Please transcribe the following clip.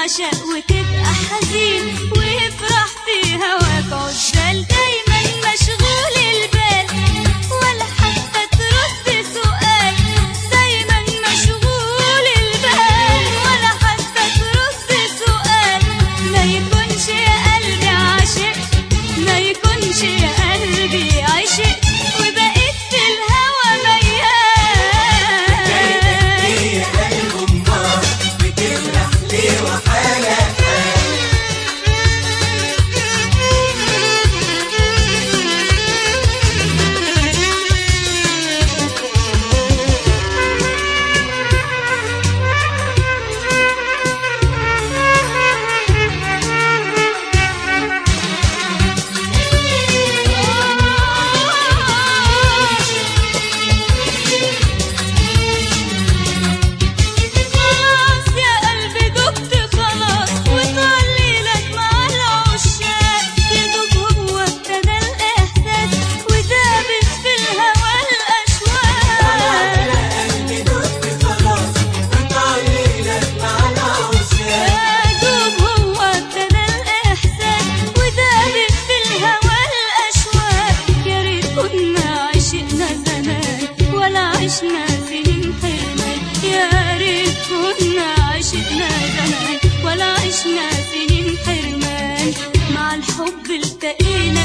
تعشق وتبقى حزين ويفرح في هواك عزال دايما مشغول البال ولا حتى ترد سؤال دايما مشغول البال ولا حتى ترد سؤال ما يكونش يا قلبي عاشق ما يكونش يا قلبي عاشق وبقيت في الهوى ميال ليه قلب النار بتفرح ليه وحالك خلاص يا قلبي دقت خلاص وطال ليلك مع العشاق يدوب هو ابتدى الإحساس ودابت في الهوى الأشواق قلبي دق خلاص وطاليلك مع العشاق يدوب هو ابتدى الإحساس ودابت في الهوى الأشواق يا ريت كنا عشقنا زمان ولا عشنا سنين حرمان يا ريت كنا عشقنا زمان ولا عشنا سنين حرمان مع الحب التقينا